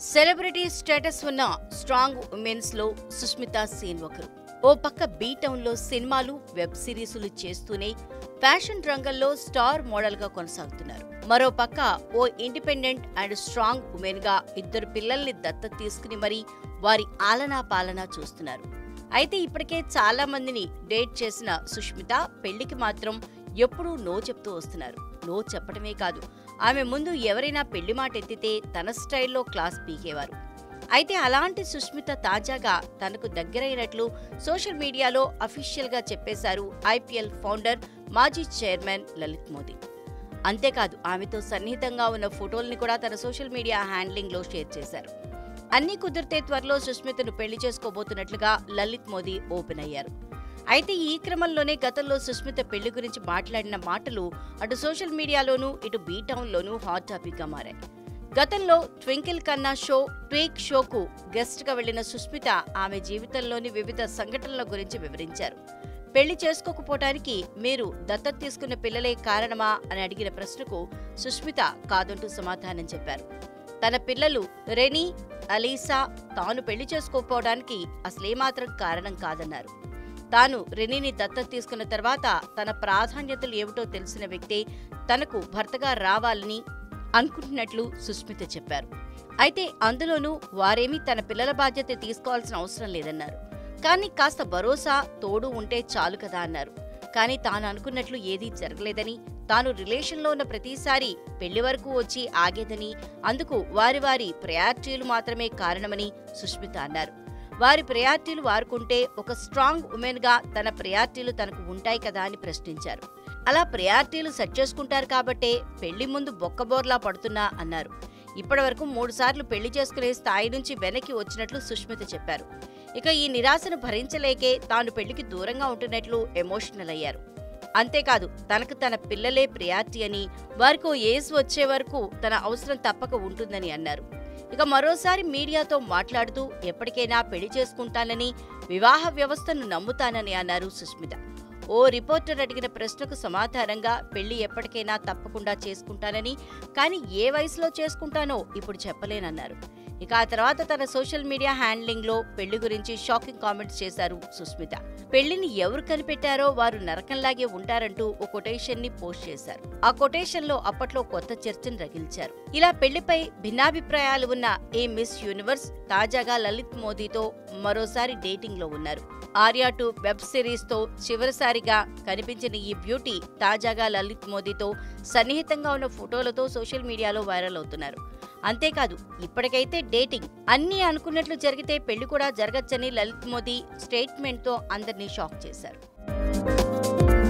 celebrity status ఉన్న strong womens లో సుష్మిత సేన్ ఒకరు ఓ పక్క బీ టౌన్ లో సినిమాలు వెబ్ సిరీసులు చేస్తూనే ఫ్యాషన్ రంగంలో స్టార్ మోడల్ గా కొనసాగుతున్నారు మరో పక్క ఓ ఇండిపెండెంట్ అండ్ స్ట్రాంగ్ ఉమెన్ గా ఇద్దరు పిల్లల్ని దత్తత తీసుకుని మరీ వారి ఆలనా పాలనా చూస్తున్నారు అయితే ఇప్పటికే చాలా మందిని డేట్ చేసిన సుష్మిత పెళ్లికి మాత్రం ఎప్పుడూ నో చెప్తూ వస్తున్నారు నో చెప్పడమే కాదు ఆమె ముందు ఎవరైనా పెళ్లి మాట ఎత్తితే తన స్టైల్లో క్లాస్ పీకేవారు అయితే అలాంటి సుష్మిత తాజాగా తనకు దగ్గరైనట్లు సోషల్ మీడియాలో అఫీషియల్గా చెప్పేశారు ఐపీఎల్ ఫౌండర్ మాజీ చైర్మన్ లలిత్ మోదీ అంతేకాదు ఆమెతో సన్నిహితంగా ఉన్న ఫోటోల్ని కూడా తన సోషల్ మీడియా హ్యాండ్లింగ్లో షేర్ చేశారు అన్ని కుదిరితే త్వరలో సుష్మితను పెళ్లి చేసుకోబోతున్నట్లుగా లలిత్ మోదీ ఓపెన్ అయ్యారు అయితే ఈ క్రమంలోనే గతంలో సుష్మిత పెళ్లి గురించి మాట్లాడిన మాటలు అటు సోషల్ మీడియాలోనూ ఇటు బీ టౌన్లోనూ హాట్ టాపిక్ గా మారాయి గతంలో ట్వింకిల్ కన్నా షో ట్వీక్ షోకు గెస్ట్ గా వెళ్లిన సుష్మిత ఆమె జీవితంలోని వివిధ సంఘటనల గురించి వివరించారు పెళ్లి చేసుకోకపోవటానికి మీరు దత్తత తీసుకున్న పిల్లలే కారణమా అని అడిగిన ప్రశ్నకు సుష్మిత కాదంటూ సమాధానం చెప్పారు తన పిల్లలు రెనీ అలీసా తాను పెళ్లి చేసుకోకపోవడానికి అసలేమాత్రం కారణం కాదన్నారు తాను రెనీని దత్తత తీసుకున్న తర్వాత తన ప్రాధాన్యతలు ఏమిటో తెలిసిన వ్యక్తే తనకు భర్తగా రావాలని అనుకుంటున్నట్లు సుస్మిత చెప్పారు అయితే అందులోనూ వారేమీ తన పిల్లల బాధ్యత తీసుకోవాల్సిన అవసరం లేదన్నారు కానీ కాస్త భరోసా తోడు ఉంటే చాలు కదా అన్నారు కానీ తాను అనుకున్నట్లు ఏదీ జరగలేదని తాను రిలేషన్లో ఉన్న ప్రతిసారి పెళ్లి వరకు వచ్చి ఆగేదని అందుకు వారి వారి ప్రయారిటీలు మాత్రమే కారణమని సుష్మిత అన్నారు వారి ప్రయారిటీలు వారుకుంటే ఒక స్ట్రాంగ్ ఉమెన్ గా తన ప్రయారిటీలు తనకు ఉంటాయి కదా అని ప్రశ్నించారు అలా ప్రయారిటీలు సెట్ చేసుకుంటారు కాబట్టే పెళ్లి ముందు బొక్కబోర్లా పడుతున్నా అన్నారు ఇప్పటివరకు మూడు సార్లు పెళ్లి చేసుకునే స్థాయి నుంచి వెనక్కి వచ్చినట్లు సుష్మిత చెప్పారు ఇక ఈ నిరాశను భరించలేకే తాను పెళ్లికి దూరంగా ఉంటున్నట్లు ఎమోషనల్ అయ్యారు అంతేకాదు తనకు తన పిల్లలే ప్రియారిటీ అని వారికి ఓ ఏజ్ వచ్చే వరకు తన అవసరం తప్పక ఉంటుందని అన్నారు ఇక మరోసారి మీడియాతో మాట్లాడుతూ ఎప్పటికైనా పెళ్లి చేసుకుంటానని వివాహ వ్యవస్థను నమ్ముతానని అన్నారు సుష్మిత ఓ రిపోర్టర్ అడిగిన ప్రశ్నకు సమాధానంగా పెళ్లి ఎప్పటికైనా తప్పకుండా చేసుకుంటానని కానీ ఏ వయసులో చేసుకుంటానో ఇప్పుడు చెప్పలేనన్నారు ఇక ఆ తర్వాత తన సోషల్ మీడియా హ్యాండ్లింగ్ లో పెళ్లి గురించి షాకింగ్ కామెంట్స్ చేశారు సుస్మిత పెళ్లిని ఎవరు కనిపెట్టారో వారు నరకంలాగే ఉంటారంటూ ఓ కొటేషన్ ని పోస్ట్ చేశారు ఆ కొటేషన్ లో అప్పట్లో కొత్త చర్చను రగిల్చారు ఇలా పెళ్లిపై భిన్నాభిప్రాయాలు ఉన్న ఈ మిస్ యూనివర్స్ తాజాగా లలిత్ మోదీతో మరోసారి డేటింగ్ లో ఉన్నారు ఆర్యా టూ వెబ్ సిరీస్ తో చివరిసారిగా కనిపించిన ఈ బ్యూటీ తాజాగా లలిత్ మోదీతో సన్నిహితంగా ఉన్న ఫోటోలతో సోషల్ మీడియాలో వైరల్ అవుతున్నారు అంతేకాదు ఇప్పటికైతే డేటింగ్ అన్నీ అనుకున్నట్లు జరిగితే పెళ్లి కూడా జరగచ్చని లలిత్ మోదీ స్టేట్మెంట్తో అందరినీ షాక్ చేశారు